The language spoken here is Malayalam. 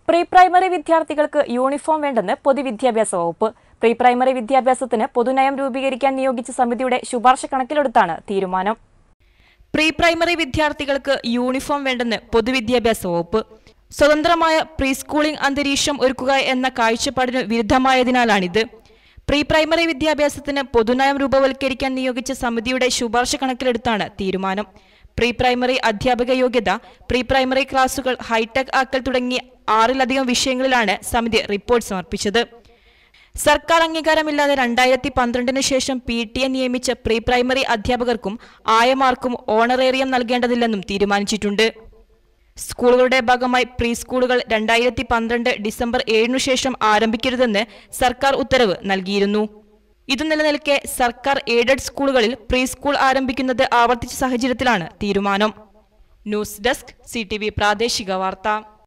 പ്രീ പ്രൈമറി വിദ്യാർത്ഥികൾക്ക് യൂണിഫോം വേണ്ടെന്ന് പൊതുവിദ്യാഭ്യാസ വകുപ്പ് പ്രീ പ്രൈമറി വിദ്യാഭ്യാസത്തിന് പൊതുനയം രൂപീകരിക്കാൻ നിയോഗിച്ച സമിതിയുടെ ശുപാർശ കണക്കിലെടുത്താണ് തീരുമാനം പ്രീ പ്രൈമറി വിദ്യാർത്ഥികൾക്ക് യൂണിഫോം വേണ്ടെന്ന് പൊതുവിദ്യാഭ്യാസ വകുപ്പ് സ്വതന്ത്രമായ പ്രീ സ്കൂളിംഗ് അന്തരീക്ഷം ഒരുക്കുക എന്ന കാഴ്ചപ്പാടിന് വിരുദ്ധമായതിനാലാണിത് പ്രീ പ്രൈമറി വിദ്യാഭ്യാസത്തിന് പൊതുനയം രൂപവൽക്കരിക്കാൻ നിയോഗിച്ച സമിതിയുടെ ശുപാർശ കണക്കിലെടുത്താണ് തീരുമാനം പ്രീ പ്രൈമറി അധ്യാപക യോഗ്യത പ്രീ പ്രൈമറി ക്ലാസുകൾ ഹൈടെക് ആക്കൽ തുടങ്ങിയ ആറിലധികം വിഷയങ്ങളിലാണ് സമിതി റിപ്പോർട്ട് സമർപ്പിച്ചത് സർക്കാർ അംഗീകാരമില്ലാതെ രണ്ടായിരത്തി പന്ത്രണ്ടിന് ശേഷം പി ടി എ നിയമിച്ച പ്രീ പ്രൈമറി അധ്യാപകർക്കും ആയമാർക്കും ഓണറേറിയം നൽകേണ്ടതില്ലെന്നും തീരുമാനിച്ചിട്ടുണ്ട് സ്കൂളുകളുടെ ഭാഗമായി പ്രീ സ്കൂളുകൾ രണ്ടായിരത്തി പന്ത്രണ്ട് ഡിസംബർ ഏഴിനു ശേഷം ആരംഭിക്കരുതെന്ന് സർക്കാർ ഉത്തരവ് നൽകിയിരുന്നു ഇതു നിലനിൽക്കെ സർക്കാർ എയ്ഡഡ് സ്കൂളുകളിൽ പ്രീ സ്കൂൾ ആരംഭിക്കുന്നത് ആവർത്തിച്ച സാഹചര്യത്തിലാണ് തീരുമാനം ന്യൂസ് ഡെസ്ക് സി പ്രാദേശിക വാർത്ത